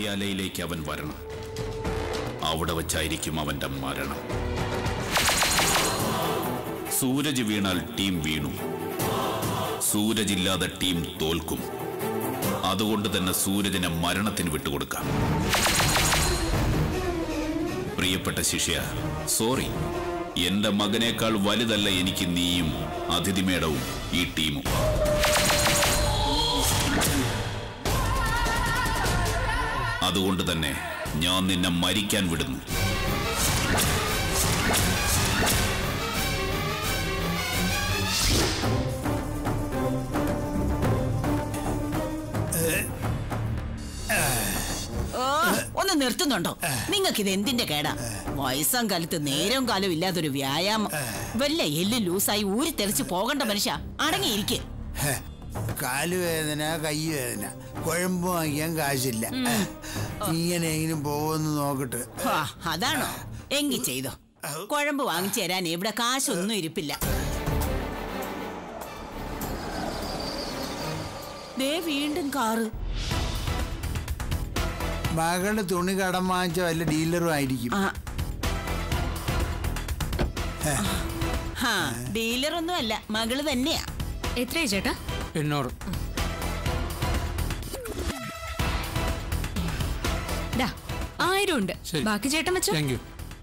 വിദ്യാലയയിലേക്ക് അവൻ വരണം അവിടെ വച്ചായിരിക്കും അവന്റെ മരണം സൂരജ് വീണാൽ ടീം വീണു സൂരജ് ഇല്ലാതെ ടീം തോൽക്കും അതുകൊണ്ട് തന്നെ സൂരജിനെ മരണത്തിന് വിട്ടുകൊടുക്കാം പ്രിയപ്പെട്ട ശിഷ്യ സോറി എന്റെ മകനേക്കാൾ വലുതല്ല എനിക്ക് നീയും അതിഥി മേടവും ഈ ടീമും അതുകൊണ്ട് തന്നെ ഞാൻ നിന്നെ മരിക്കാൻ വിടുന്നു ഓ ഒന്ന് നിർത്തുന്നുണ്ടോ നിങ്ങൾക്ക് ഇത് എന്തിന്റെ കേടാ വയസ്സാം കാലത്ത് നേരവും കാലവും ഇല്ലാത്തൊരു വ്യായാമം വല്ല എല്ല് ലൂസായി ഊരി തെറിച്ച് പോകണ്ട മനുഷ്യ അടങ്ങിയിരിക്കെ ഹെ, കാലുവേദന കൈവേദന കുഴമ്പ് വാങ്ങിക്കാൻ കാശില്ല ഇങ്ങനെയെങ്കിലും പോകുമെന്ന് നോക്കട്ടെ ആ, അതാണോ എങ്കി ചെയ്തോ കുഴമ്പ് വാങ്ങിച്ചു തരാൻ ഇവിടെ കാശൊന്നും ഇരിപ്പില്ല ദേ വീണ്ടും കാറ് മകളുടെ തുണി കടം വാങ്ങിച്ച വല്ല ഡീലറും ആയിരിക്കും ആ. ഹാ ഡീലറൊന്നും അല്ല മകള് തന്നെയാ എത്രയാ ചേട്ടാ എണ്ണൂറ് ഡാ ആയിരം ഉണ്ട് ശരി. ബാക്കി ചേട്ടൻ വെച്ചോ താങ്ക് യു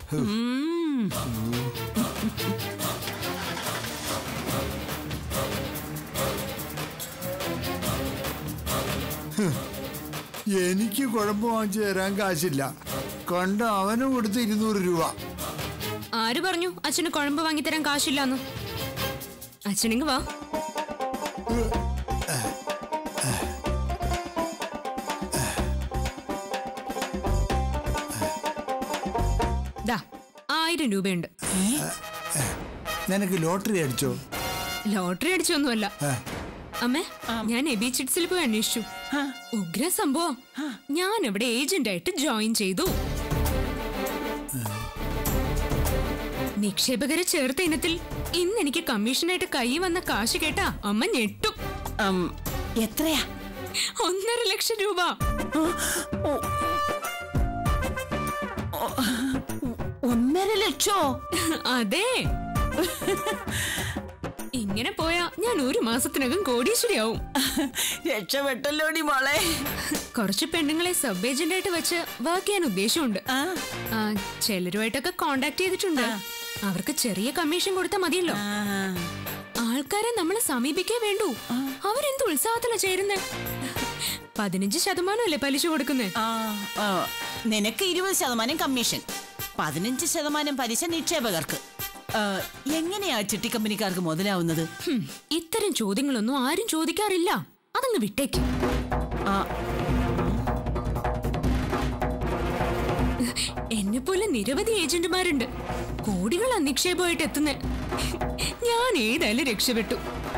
എനിക്ക് കുഴമ്പ് വാങ്ങിച്ചു തരാൻ കാശില്ല കണ്ട അവന് കൊടുത്ത് ഇരുന്നൂറ് രൂപ ആര് പറഞ്ഞു അച്ഛന് കുഴമ്പ് വാങ്ങിത്തരാൻ കാശില്ലാന്ന് അച്ഛനിങ് വാ ദാ ആയിരം രൂപയുണ്ട് നിനക്ക് ലോട്ടറി അടിച്ചോ ലോട്ടറി അടിച്ചൊന്നുമല്ല ഏ, അമ്മേ ഞാൻ എബി ചിറ്റ്സിൽ പോയി അന്വേഷിച്ചു ഉഗ്ര സംഭവം ഞാൻ ഇവിടെ ഏജന്റ് ആയിട്ട് ജോയിൻ ചെയ്തു നിക്ഷേപകരെ ചേർത്ത ഇനത്തിൽ ഇന്ന് എനിക്ക് കമ്മീഷനായിട്ട് കൈ വന്ന കാശ് കേട്ടാ അമ്മ ഞെട്ടും ഉം, എത്രയാ ഒന്നര ലക്ഷം രൂപ ഒന്നര ലക്ഷോ അതെ ഇങ്ങനെ പോയാ ഞാൻ ഒരു മാസത്തിനകം കോടീശ്വരിയാവും രക്ഷപ്പെട്ടല്ലോടി മോളെ കുറച്ച് പെണ്ണുങ്ങളെ സബ് ഏജന്റ് ആയിട്ട് വെച്ച് വർക്ക് ചെയ്യാൻ ഉദ്ദേശമുണ്ട് ആ, ആ, ചിലരുമായിട്ടൊക്കെ കോണ്ടാക്ട് ചെയ്തിട്ടുണ്ട് അവർക്ക് ചെറിയ കമ്മീഷൻ കൊടുത്താൽ മതിയല്ലോ ആ. ആൾക്കാരെ നമ്മളെ സമീപിക്കേ വേണ്ടൂ അവരെന്ത് ഉത്സാഹത്തിലാ ചേരുന്നേ പതിനഞ്ച് ശതമാനമല്ലേ പലിശ കൊടുക്കുന്നേ ആ, ആ, നിനക്ക് ഇരുപത് ശതമാനം കമ്മീഷൻ പതിനഞ്ച് ശതമാനം പലിശ നിക്ഷേപകർക്ക് ആ, എങ്ങനെയാ ചിട്ടി കമ്പനിക്കാർക്ക് മുതലാവുന്നത് ഹും, ഇത്തരം ചോദ്യങ്ങളൊന്നും ആരും ചോദിക്കാറില്ല അതങ്ങ് വിട്ടേക്ക് ആ, എന്നെ പോലെ നിരവധി ഏജന്റുമാരുണ്ട് കോടികളാ നിക്ഷേപമായിട്ട് എത്തുന്നേ ഞാൻ ഏതായാലും രക്ഷപ്പെട്ടു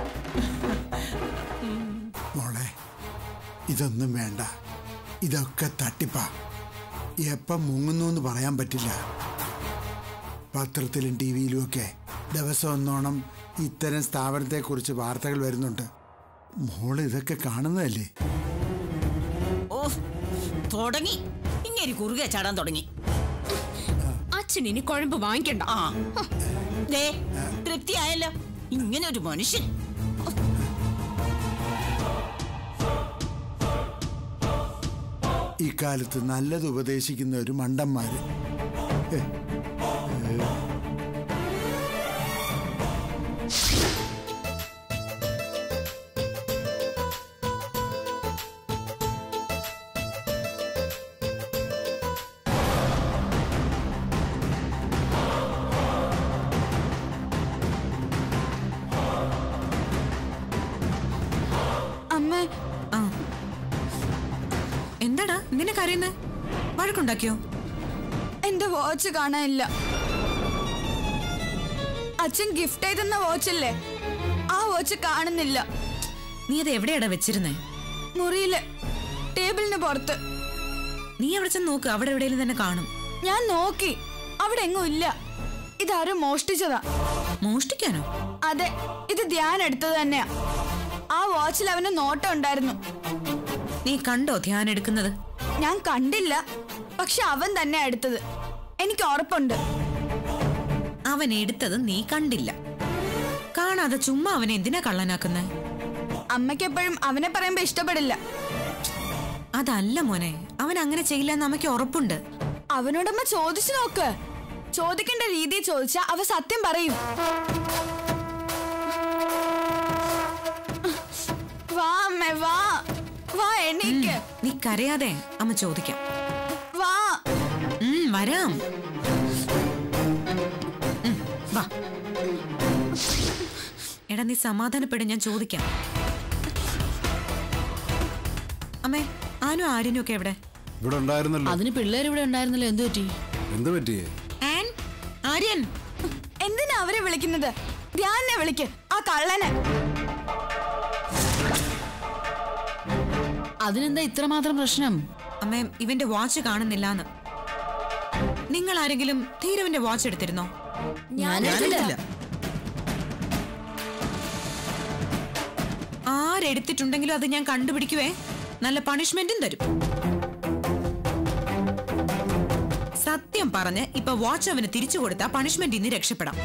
മോളെ ഇതൊന്നും വേണ്ട ഇതൊക്കെ തട്ടിപ്പാ എപ്പം മുങ്ങുന്നു എന്ന് പറയാൻ പറ്റില്ല പത്രത്തിലും ടി വിയിലും ഒക്കെ ദിവസം ഒന്നോണം ഇത്തരം സ്ഥാപനത്തെക്കുറിച്ച് വാർത്തകൾ വരുന്നുണ്ട് മോള് ഇതൊക്കെ കാണുന്നതല്ലേ ഓ തുടങ്ങി ഇങ്ങനെ കുറുകെ ചാടാൻ തുടങ്ങി അച്ഛൻ ഇനി കുഴമ്പ് വാങ്ങിക്കണ്ട ആ ദേ തൃപ്തിയായല്ലോ ഇങ്ങനെ ഒരു മനുഷ്യൻ ഇക്കാലത്ത് നല്ലത് ഉപദേശിക്കുന്ന ഒരു മണ്ടന്മാര് അമ്മ എന്താടാ നിനക്കറിയുന്നേ വഴക്കുണ്ടാക്കിയോ എന്റെ വാച്ച് കാണാനില്ല അച്ഛൻ ഗിഫ്റ്റ് ചെയ്തെന്ന വാച്ചല്ലേ ആ വാച്ച് കാണുന്നില്ല നീ അത് എവിടെയാടാ വെച്ചിരുന്നേ മുറിയില് ടേബിളിന് പുറത്ത് നീ അവിടെ ചെന്ന് നോക്ക് അവിടെ എവിടെയെങ്കിലും തന്നെ കാണും ഞാൻ നോക്കി അവിടെ എങ്ങും ഇല്ല ഇതാരും മോഷ്ടിച്ചതാ മോഷ്ടിക്കാനോ അതെ ഇത് ധ്യാൻ എടുത്തത് തന്നെയാ ആ വാച്ചിൽ അവന് നോട്ടം ഉണ്ടായിരുന്നു നീ കണ്ടോ ധ്യാനം എടുക്കുന്നത് ഞാൻ കണ്ടില്ല പക്ഷെ അവൻ തന്നെ എടുത്തത് എനിക്ക് ഉറപ്പുണ്ട് അവൻ എടുത്തത് നീ കണ്ടില്ല കാണാതെ ചുമ്മാ അവനെ എന്തിനാ കള്ളനാക്കുന്നത് അമ്മയ്ക്ക് എപ്പോഴും അവനെ പറയുമ്പോ ഇഷ്ടപ്പെടില്ല അതല്ല മോനെ അവൻ അങ്ങനെ ചെയ്യില്ലെന്ന് അമ്മയ്ക്ക് ഉറപ്പുണ്ട് അവനോടമ്മ ചോദിച്ചു നോക്ക് ചോദിക്കേണ്ട രീതി ചോദിച്ചാ അവ സത്യം പറയും വാ അമ്മേ വാ വാ എണീക്ക് നീ കരയാതെ അമ്മ ചോദിക്കാം വാ ഉം, വരാം ഉം, വാ എടാ നീ സമാധാനപ്പെടും ഞാൻ ചോദിക്കാം അമ്മേ ആനും ആര്യനും ഒക്കെ എവിടെ ഇവിടെ ഉണ്ടായിരുന്നല്ലോ അതിന് പിള്ളേർ ഇവിടെ ഉണ്ടായിരുന്നല്ലോ എന്തു പറ്റി എന്ത് പറ്റിയേ ആൻ ആര്യൻ എന്തിനാ അവരെ വിളിക്കുന്നത് ധ്യാനെ വിളിക്ക് ആ കള്ളനെ അതിനെന്താ ഇത്രമാത്രം പ്രശ്നം അമ്മേ ഇവന്റെ വാച്ച് കാണുന്നില്ലാന്ന് നിങ്ങൾ ആരെങ്കിലും ധീരവിന്റെ വാച്ച് എടുത്തിരുന്നോ ഞാനെടുത്തില്ല. ആരെടുത്തിട്ടുണ്ടെങ്കിലും അത് ഞാൻ കണ്ടുപിടിക്കുവേ നല്ല പണിഷ്മെന്റും തരും സത്യം പറഞ്ഞ് ഇപ്പൊ വാച്ച് അവന് തിരിച്ചു കൊടുത്താ പണിഷ്മെന്റ് ഇന്ന് രക്ഷപ്പെടാം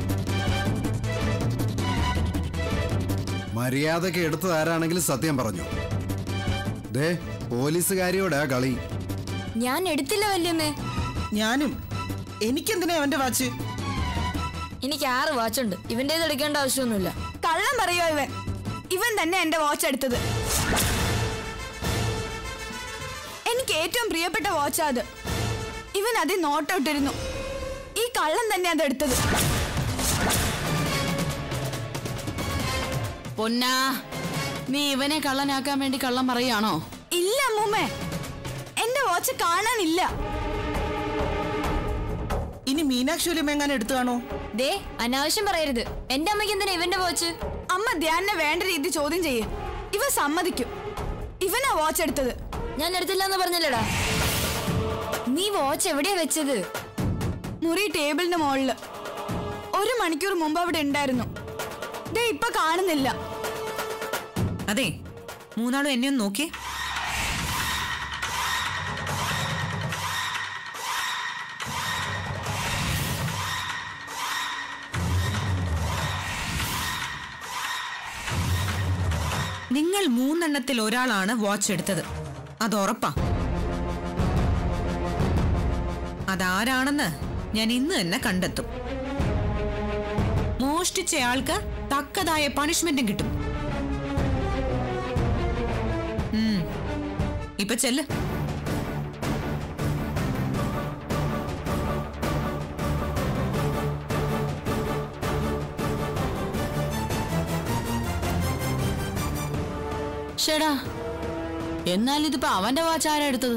മര്യാദക്ക് എടുത്തത് ആരാണെങ്കിലും സത്യം പറഞ്ഞു ദേ പോലീസുകാരിയോടാ കളി ഞാൻ എടുത്തില്ല വല്യമ്മേ ഞാനും എനിക്കെന്തിനാ അവന്റെ വാച്ച് എനിക്ക് ആറ് വാച്ച് ഉണ്ട് ഇവന്റേത് എടുക്കേണ്ട ആവശ്യമൊന്നുമില്ല കള്ളം പറയോ ഇവൻ ഇവൻ തന്നെ എന്റെ വാച്ച് എടുത്തത് എനിക്ക് ഏറ്റവും പ്രിയപ്പെട്ട വാച്ചാ അത് ഇവൻ അതിൽ നോട്ടമിട്ടിരുന്നു ഈ കള്ളൻ തന്നെ അത് എടുത്തത് പൊന്നാ നീ ഇവനെ കള്ളനാക്കാൻ വേണ്ടി കള്ളം പറയാണോ ഇല്ല അമ്മൂമ്മേ എന്റെ വാച്ച് കാണാനില്ല ഇനി മീനാക്ഷി വല്യമ്മ എങ്ങാനും എടുത്തു കാണോ ദേ അനാവശ്യം പറയരുത് എന്റെ അമ്മയ്ക്ക് എന്തിനാ ഇവന്റെ വാച്ച് അമ്മ ധ്യാനെ വേണ്ട രീതി ചോദ്യം ചെയ്യേ ഇവ സമ്മതിക്കും ഇവനാ വാച്ച് എടുത്തത് ഞാൻ എടുത്തില്ലെന്ന് പറഞ്ഞല്ലടാ നീ വാച്ച് എവിടെയാ വെച്ചത് മുറി ടേബിളിന്റെ മുകളില് ഒരു മണിക്കൂർ മുമ്പ് അവിടെ ഉണ്ടായിരുന്നു ദേ ഇപ്പൊ കാണുന്നില്ല അതെ മൂന്നാളും എന്നെ ഒന്ന് നോക്കിയേ നിങ്ങൾ മൂന്നെണ്ണത്തിൽ ഒരാളാണ് വാച്ച് എടുത്തത് അത് ഉറപ്പാ അതാരാണെന്ന് ഞാൻ ഇന്ന് തന്നെ കണ്ടെത്തും മോഷ്ടിച്ചയാൾക്ക് തക്കതായ പണിഷ്മെന്റും കിട്ടും ഉം. ഇപ്പൊ ചെല്ല് ഷേടാ എന്നാൽ ഇതിപ്പോ അവന്റെ വാച്ച് ആരാ എടുത്തത്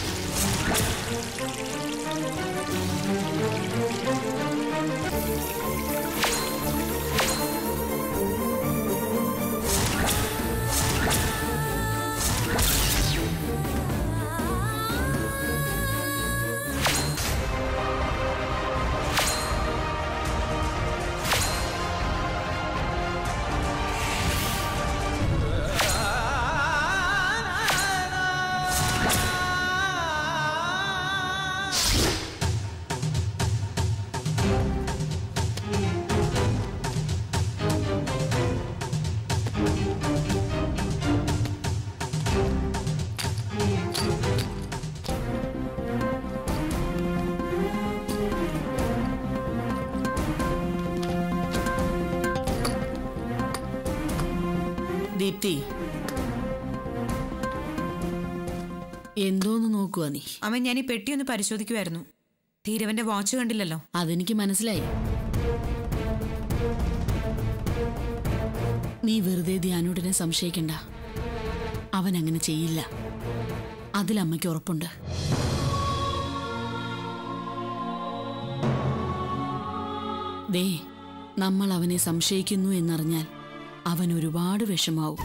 ദീപ്തി എന്തോന്ന് നോക്കുക നീ അവൻ ഞാൻ ഈ പെട്ടി ഒന്ന് പരിശോധിക്കുമായിരുന്നു ധീരവന്റെ വാച്ച് കണ്ടില്ലല്ലോ അതെനിക്ക് മനസ്സിലായി നീ വെറുതെ ധ്യാനോടിനെ സംശയിക്കണ്ട അവൻ അങ്ങനെ ചെയ്യില്ല അതിലമ്മയ്ക്ക് ഉറപ്പുണ്ട് ദേ നമ്മൾ അവനെ സംശയിക്കുന്നു എന്നറിഞ്ഞാൽ അവൻ ഒരുപാട് വിഷമാവും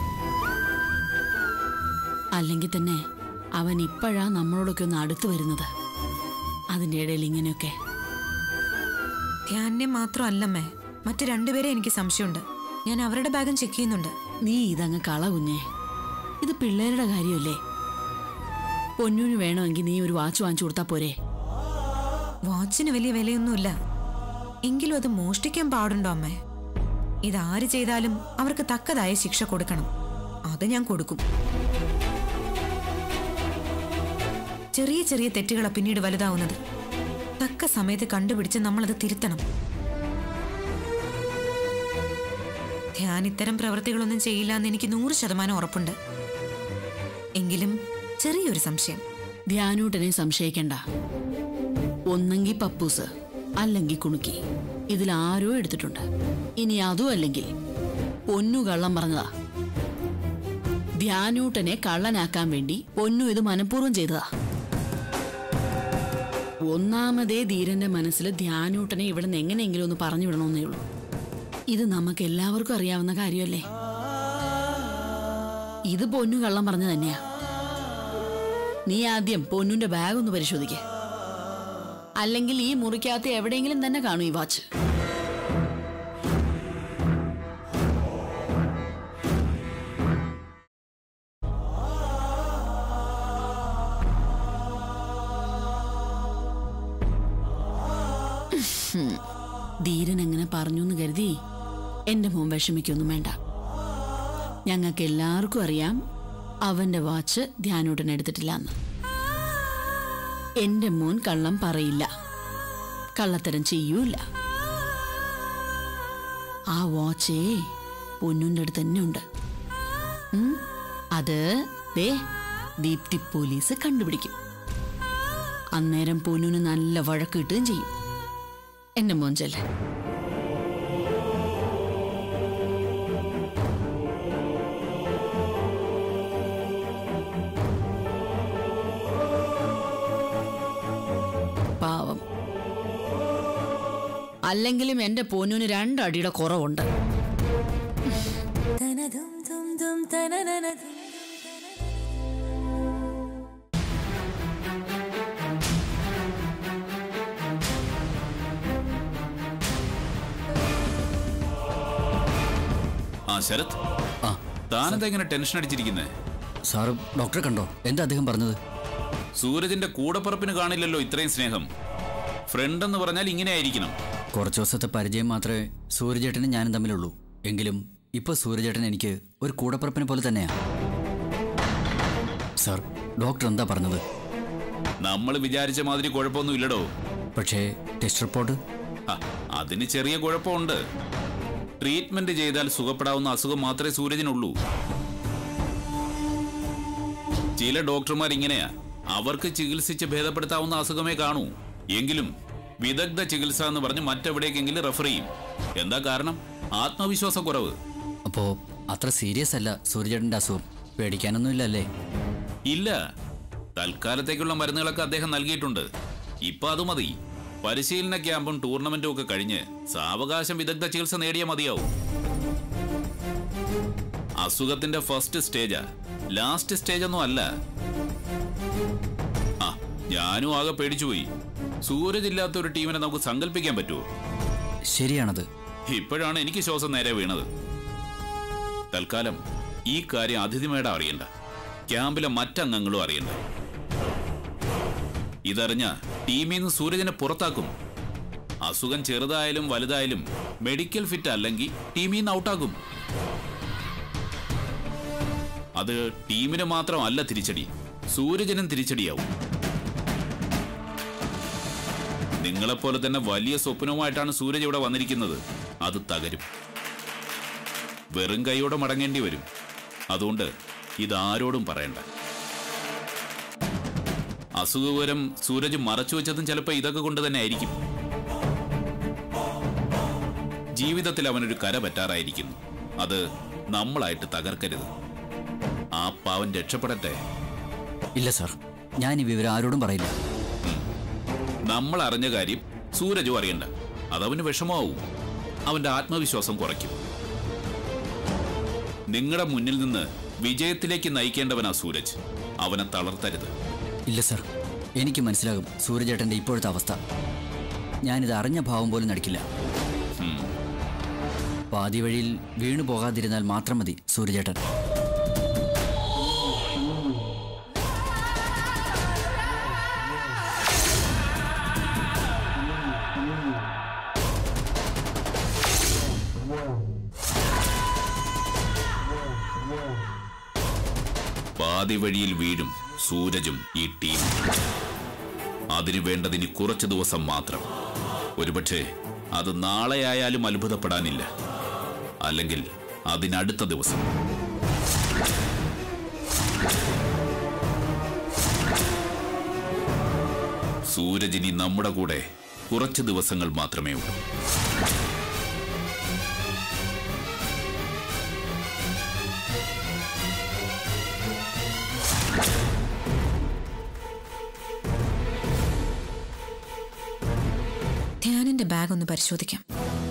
അല്ലെങ്കിൽ തന്നെ അവൻ ഇപ്പോഴാ നമ്മളോടൊക്കെ ഒന്ന് അടുത്തു വരുന്നത് അതിൻ്റെ ഇടയിൽ ഇങ്ങനെയൊക്കെ ധ്യാനെ മാത്രമല്ലമ്മേ മറ്റു രണ്ടുപേരെ എനിക്ക് സംശയമുണ്ട് ഞാൻ അവരുടെ ബാഗും ചെക്ക് ചെയ്യുന്നുണ്ട് നീ ഇതങ്ങ് കള കുഞ്ഞേ ഇത് പിള്ളേരുടെ കാര്യമല്ലേ പൊന്നൂന് വേണമെങ്കിൽ നീ ഒരു വാച്ച് വാങ്ങിച്ചു കൊടുത്താ പോരെ വാച്ചിന് വലിയ വിലയൊന്നുമില്ല എങ്കിലും അത് മോഷ്ടിക്കാൻ പാടുണ്ടോ അമ്മേ ഇതാര് ചെയ്താലും അവർക്ക് തക്കതായ ശിക്ഷ കൊടുക്കണം അത് ഞാൻ കൊടുക്കും ചെറിയ ചെറിയ തെറ്റുകളാ പിന്നീട് വലുതാവുന്നത് തക്ക സമയത്ത് കണ്ടുപിടിച്ച് നമ്മളത് തിരുത്തണം ധ്യാൻ ഇത്തരം പ്രവൃത്തികളൊന്നും ചെയ്യില്ല എന്ന് എനിക്ക് നൂറ് ശതമാനം ഉറപ്പുണ്ട് എങ്കിലും ചെറിയൊരു സംശയം ധ്യാനൂട്ടനെ സംശയിക്കണ്ട ഒന്നെങ്കിൽ പപ്പൂസ് അല്ലെങ്കിൽ കുണുക്കി ഇതിൽ ആരോ എടുത്തിട്ടുണ്ട് ഇനി അതും അല്ലെങ്കിൽ പൊന്നു കള്ളം പറഞ്ഞതാ ധ്യാനൂട്ടനെ കള്ളനാക്കാൻ വേണ്ടി പൊന്നു ഇത് മനഃപൂർവ്വം ചെയ്തതാ ഒന്നാമതേ ധീരന്റെ മനസ്സിൽ ധ്യാനൂട്ടനെ ഇവിടെ നിന്ന് എങ്ങനെയെങ്കിലും ഒന്ന് പറഞ്ഞു വിടണമെന്നേ ഉള്ളൂ ഇത് നമുക്ക് എല്ലാവർക്കും അറിയാവുന്ന കാര്യമല്ലേ ഇത് പൊന്നു കള്ളം പറഞ്ഞു തന്നെയാ നീ ആദ്യം പൊന്നുന്റെ ബാഗ് ഒന്ന് പരിശോധിക്ക അല്ലെങ്കിൽ ഈ മുറിക്കകത്ത് എവിടെയെങ്കിലും തന്നെ കാണും ഈ വാച്ച് ഹും. ധീരൻ എങ്ങനെ പറഞ്ഞു എന്ന് കരുതി എന്റെ മോൻ വിഷമിക്കൊന്നും വേണ്ട ഞങ്ങൾക്ക് എല്ലാവർക്കും അറിയാം അവന്റെ വാച്ച് ധ്യാനൂട്ടൻ എടുത്തിട്ടില്ല എന്ന് എന്റെ മോൻ കള്ളം പറയില്ല കള്ളത്തരം ചെയ്യൂല ആ വാച്ചേ പൊന്നുന്റെ അടുത്ത് തന്നെ ഉണ്ട് ഉം, അത് ദേ ദീപ്തി പോലീസ് കണ്ടുപിടിക്കും അന്നേരം പൊന്നുന് നല്ല വഴക്ക് കിട്ടുകയും ചെയ്യും എന്റെ മോൻ ചെല്ലേ പാവം അല്ലെങ്കിലും എന്റെ പൊന്നുന് രണ്ടടിയുടെ കുറവുണ്ട് ആ ശരത് ആ താനെന്താ ഇങ്ങനെ ടെൻഷൻ അടിച്ചിരിക്കുന്നേ സാറ് ഡോക്ടറെ കണ്ടോ എന്താ അദ്ദേഹം പറഞ്ഞത് സൂരജിന്റെ കൂടപ്പറപ്പിന് കാണില്ലല്ലോ ഇത്രയും സ്നേഹം ഫ്രണ്ട് എന്ന് പറഞ്ഞാൽ ഇങ്ങനെ ആയിരിക്കണം കുറച്ച് ദിവസത്തെ പരിചയം മാത്രമേ സൂര്യചേട്ടനും ഞാനും തമ്മിലുള്ളൂ എങ്കിലും ഇപ്പോൾ സൂര്യചേട്ടൻ എനിക്ക് ഒരു കൂടപ്പുറപ്പിനെ പോലെ തന്നെയാ സാർ ഡോക്ടർ എന്താ പറഞ്ഞത് നമ്മൾ വിചാരിച്ച മാതിരി കുഴപ്പമൊന്നും ഇല്ലടോ പക്ഷേ ടെസ്റ്റ് റിപ്പോർട്ട് ആ, അതിന് ചെറിയ കുഴപ്പമുണ്ട് ട്രീറ്റ്മെന്റ് ചെയ്താൽ സുഖപ്പെടാവുന്ന അസുഖം മാത്രമേ സൂരജിനുള്ളൂ ചില ഡോക്ടർമാർ ഇങ്ങനെയാ അവർക്ക് ചികിത്സിച്ച് ഭേദപ്പെടുത്താവുന്ന അസുഖമേ കാണൂ എങ്കിലും വിദഗ്ധ ചികിത്സ എന്ന് പറഞ്ഞ് മറ്റെവിടേക്കെങ്കിലും റെഫർ ചെയ്യും എന്താ കാരണം ആത്മവിശ്വാസക്കുറവ് അപ്പോൾ അത്ര സീരിയസ് അല്ല സൂര്യചേട്ടൻ്റെ അസുഖം പേടിക്കാനൊന്നുമില്ല അല്ലേ ഇല്ല തൽക്കാലത്തേക്കുള്ള മരുന്നുകളൊക്കെ അദ്ദേഹം നൽകിയിട്ടുണ്ട് ഇപ്പൊ അത് മതി പരിശീലന ക്യാമ്പും ടൂർണമെന്റും ഒക്കെ കഴിഞ്ഞ് സാവകാശം വിദഗ്ധ ചികിത്സ നേടിയ മതിയാവും അസുഖത്തിന്റെ ഫസ്റ്റ് സ്റ്റേജാ ലാസ്റ്റ് സ്റ്റേജ് ഒന്നും അല്ല ആ ഞാനും ആകെ പേടിച്ചുപോയി സൂരജ് ഇല്ലാത്ത ഒരു ടീമിനെ നമുക്ക് സങ്കല്പിക്കാൻ പറ്റുമോ ശരിയാണത് ഇപ്പോഴാണ് എനിക്ക് ശ്വാസം നേരെ വീണത് തൽക്കാലം ഈ കാര്യം അതിഥിമേട അറിയണ്ട ക്യാമ്പിലെ മറ്റംഗങ്ങളും അറിയണ്ട ഇതറിഞ്ഞ ടീമിൽ നിന്ന് സൂരജിനെ പുറത്താക്കും അസുഖം ചെറുതായാലും വലുതായാലും മെഡിക്കൽ ഫിറ്റ് അല്ലെങ്കിൽ ടീമിൽ നിന്ന് ഔട്ടാക്കും അത് ടീമിന് മാത്രമല്ല തിരിച്ചടി സൂരജനും തിരിച്ചടിയാവും നിങ്ങളെപ്പോലെ തന്നെ വലിയ സ്വപ്നവുമായിട്ടാണ് സൂരജ് ഇവിടെ വന്നിരിക്കുന്നത് അത് തകരും വെറും കൈയോടെ മടങ്ങേണ്ടി വരും അതുകൊണ്ട് ഇതാരോടും പറയണ്ട അസുഖവിവരം സൂരജ് മറച്ചു വെച്ചതും ചിലപ്പോൾ ഇതൊക്കെ കൊണ്ട് തന്നെ ആയിരിക്കും ജീവിതത്തിൽ അവനൊരു കര പറ്റാറായിരിക്കുന്നു അത് നമ്മളായിട്ട് തകർക്കരുത് ആ പാവൻ രക്ഷപ്പെടട്ടെ ഇല്ല സാർ ഞാൻ ഈ വിവരം ആരോടും പറയില്ല നമ്മൾ അറിഞ്ഞ കാര്യം സൂരജും അറിയണ്ട അതവന് വിഷമാവും അവന്റെ ആത്മവിശ്വാസം കുറയ്ക്കും നിങ്ങളുടെ മുന്നിൽ നിന്ന് വിജയത്തിലേക്ക് നയിക്കേണ്ടവനാ സൂരജ് അവനെ തളർത്തരുത് ഇല്ല സാർ എനിക്ക് മനസ്സിലാകും സൂര്യചേട്ടൻ്റെ ഇപ്പോഴത്തെ അവസ്ഥ ഞാനിത് അറിഞ്ഞ ഭാവം പോലും നടിക്കില്ല ഉം. പാതി വഴിയിൽ വീണു പോകാതിരുന്നാൽ മാത്രം മതി സൂര്യചേട്ടൻ പാതി വഴിയിൽ വീഴും സൂരജും ഈ ടീം അതിനു വേണ്ടതിന് കുറച്ചു ദിവസം മാത്രം ഒരുപക്ഷെ അത് നാളെയായാലും അത്ഭുതപ്പെടാനില്ല അല്ലെങ്കിൽ അതിനടുത്ത ദിവസം സൂരജിനി നമ്മുടെ കൂടെ കുറച്ച് ദിവസങ്ങൾ മാത്രമേ ഉള്ളൂ ധ്യാനിന്റെ ബാഗ് ഒന്ന് പരിശോധിക്കാം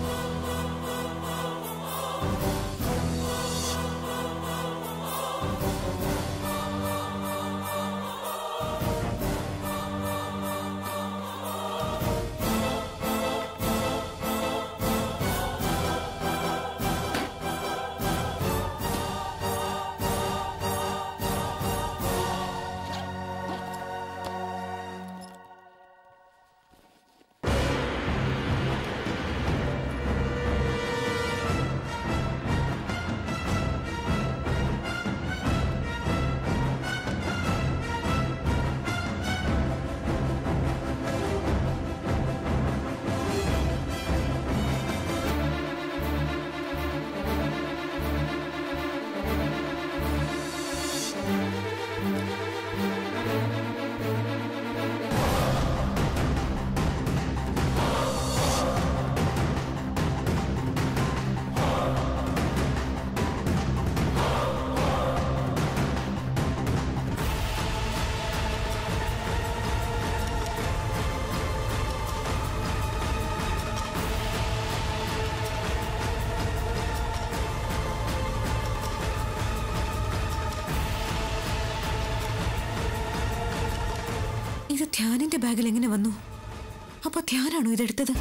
ഇത് ധ്യാനിന്റെ ബാഗിൽ എങ്ങനെ വന്നു അപ്പൊ ധ്യാനാണോ ഇതെടുത്തത്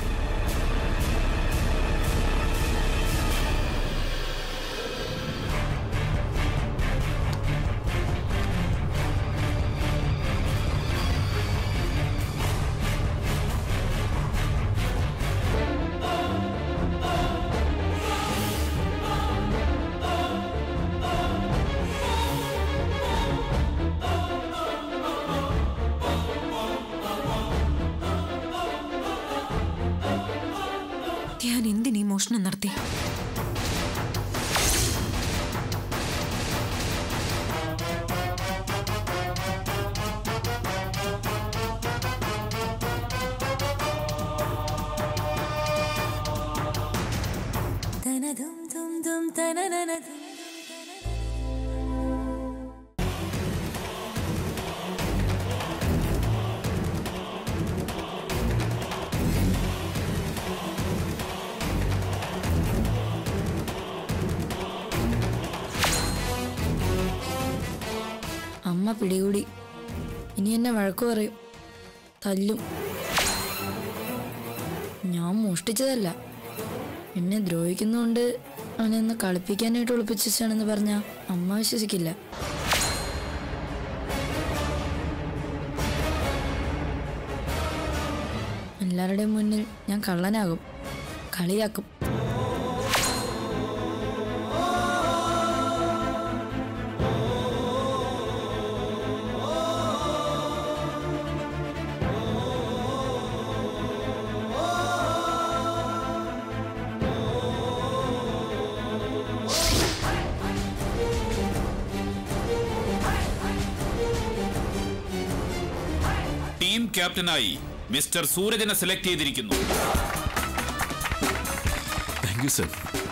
ധ്യാൻ എന്തിനീ മോഷണം നടത്തി അമ്മ പിടികൂടി ഇനി എന്നെ വഴക്കു പറയും തല്ലും ഞാൻ മോഷ്ടിച്ചതല്ല എന്നെ ദ്രോഹിക്കുന്നതുകൊണ്ട് അവനെ ഒന്ന് കളിപ്പിക്കാനായിട്ട് ഒളിപ്പിച്ചാണെന്ന് പറഞ്ഞ അമ്മ വിശ്വസിക്കില്ല എല്ലാവരുടെയും മുന്നിൽ ഞാൻ കള്ളനാകും കളിയാക്കും ടീം ക്യാപ്റ്റനായി മിസ്റ്റർ സൂരജനെ സെലക്ട് ചെയ്തിരിക്കുന്നു താങ്ക് യു സർ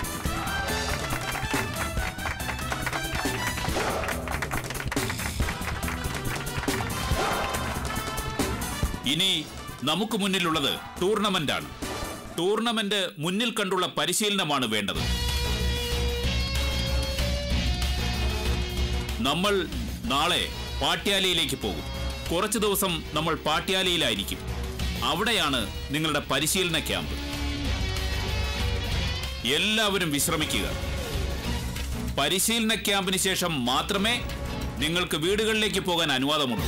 ഇനി നമുക്ക് മുന്നിലുള്ളത് ടൂർണമെന്റ് ആണ് ടൂർണമെന്റ് മുന്നിൽ കണ്ടുള്ള പരിശീലനമാണ് വേണ്ടത് നമ്മൾ നാളെ പാട്യാലയിലേക്ക് പോകും കുറച്ചു ദിവസം നമ്മൾ പാട്യാലയിലായിരിക്കും അവിടെയാണ് നിങ്ങളുടെ പരിശീലന ക്യാമ്പ് എല്ലാവരും വിശ്രമിക്കുക പരിശീലന ക്യാമ്പിന് ശേഷം മാത്രമേ നിങ്ങൾക്ക് വീടുകളിലേക്ക് പോകാൻ അനുവാദമുള്ളൂ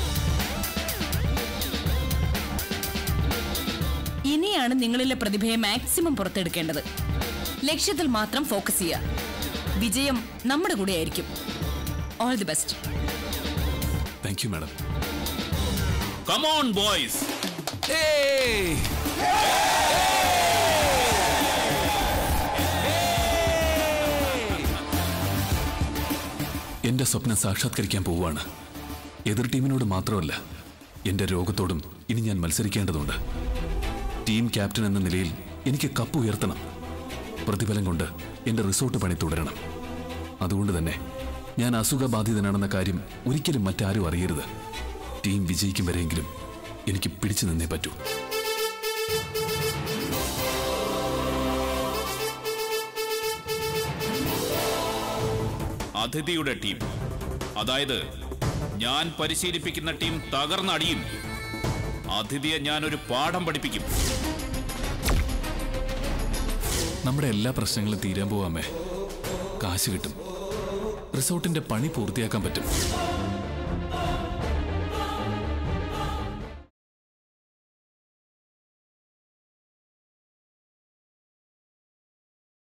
ഇനിയാണ് നിങ്ങളിലെ പ്രതിഭയെ മാക്സിമം പുറത്തെടുക്കേണ്ടത് ലക്ഷ്യത്തിൽ മാത്രം ഫോക്കസ് ചെയ്യുക വിജയം നമ്മുടെ കൂടെ ആയിരിക്കും all the best thank you madam come on boys എന്റെ സ്വപ്നം സാക്ഷാത്കരിക്കാൻ പോവുകയാണ് എതിർ ടീമിനോട് മാത്രമല്ല എന്റെ രോഗത്തോടും ഇനി ഞാൻ മത്സരിക്കേണ്ടതുണ്ട് ടീം ക്യാപ്റ്റൻ എന്ന നിലയിൽ എനിക്ക് കപ്പ് ഉയർത്തണം പ്രതിഫലം കൊണ്ട് എന്റെ റിസോർട്ട് പണി തുടരണം അതുകൊണ്ട് തന്നെ ഞാൻ അസുഖബാധിതനാണെന്ന കാര്യം ഒരിക്കലും മറ്റാരും അറിയരുത് ടീം വിജയിക്കും വരെയെങ്കിലും എനിക്ക് പിടിച്ചു നിന്നേ പറ്റൂ അതിഥിയുടെ ടീം അതായത് ഞാൻ പരിശീലിപ്പിക്കുന്ന ടീം തകർന്നടിയും അതിഥിയെ ഞാൻ ഒരു പാഠം പഠിപ്പിക്കും നമ്മുടെ എല്ലാ പ്രശ്നങ്ങളും തീരാൻ പോവാമേ കാശ് കിട്ടും റിസോർട്ടിന്റെ പണി പൂർത്തിയാക്കാൻ പറ്റും